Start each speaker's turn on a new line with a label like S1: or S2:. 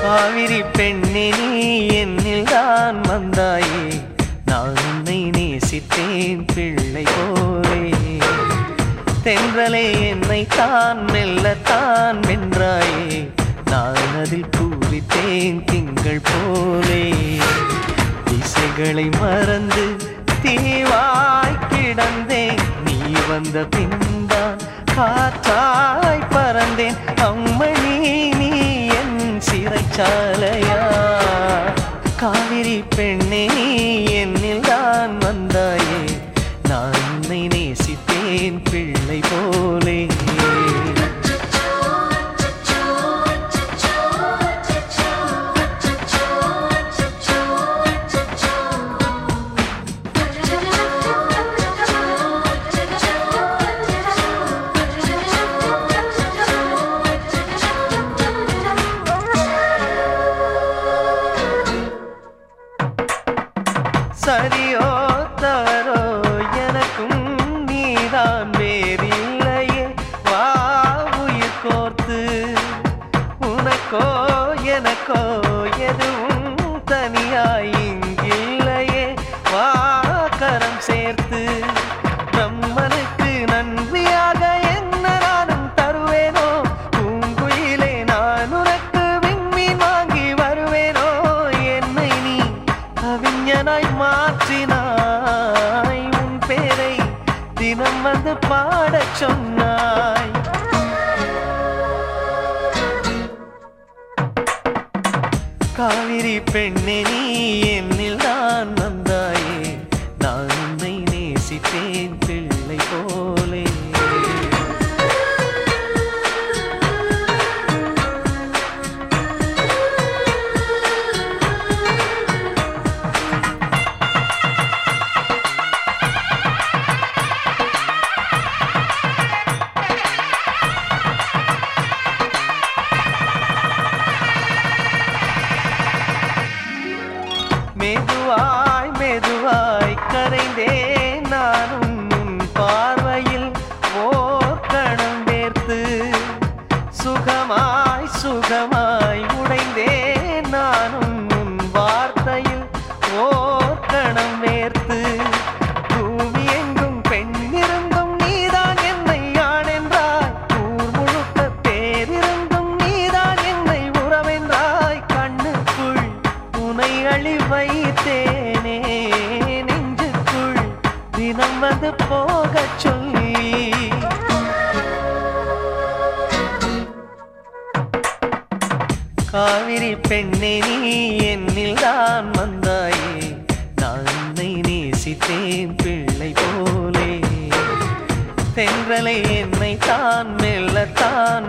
S1: காவிரி பெண்ணே நீ என்னில் தான் வந்தாயே நான் உன்னை நேசித்தேன் பிள்ளை போலே தென்றலே என்னை தான் மெல்லத்தான் வென்றாயே நான் அதில் பூவித்தேன் திங்கள் போலே திசைகளை மறந்து தீவாய் கிடந்தேன் நீ வந்த பின்தான் காற்றாய் பறந்தேன் அம்மணி நீ என் சிறைச்சாலையா காவிரி பெண்ணே நீ என்னில் தான் வந்தாயே நான் உன்னை நேசித்தேன் பிள்ளை போலே சரியோ தவறோ எனக்கும் நீதான் வேறில்லையே வா உயிர் கோர்த்து உனக்கோ எனக்கோ எதுவும் தனியாய் இங்கில்லையே வா கரம் சேர்த்து பிரம்மனுக்கு நன்றியாக என்ன நானும் தருவேனோ பூங்குயிலே நான் உனக்கு விண்மீன் வாங்கி வருவேனோ என்னை நீ கவிஞனாய் மாற்றினாய் உன் பேரை தினம் வந்து பாடச் சொன்னாய் காவிரி பெண்ணே நீ என்னில் நான் வந்தாயே நான் உன்னை நேசித்தேன் பிள்ளை போலே மெதுவாய் மெதுவாய் கரைந்தேன் நானும் உன் பார்வையில் ஓர் கணம் வேர்த்து சுகமாய் சுகமாய் உடைந்தேன் நானும் உன் வார்த்தையில் ஓர் கணம் வேர்த்து பூமி எங்கும் பெண்ணிருந்தும் நீதான் என்னை ஆணென்றாய் ஊர் முழுக்க பேரிருந்தும் நீதான் என்னை உறவென்றாய் கண்ணுக்குள் உனை அழி வைத்தேனே நெஞ்சுக்குள் தினம் வந்து போகச் சொல்லி காவிரி பெண்ணே நீ என்னில் தான் வந்தாயே நான் உன்னை நேசித்தேன் பிள்ளை போலே தென்றலை என்னை தான் மெல்லத்தான்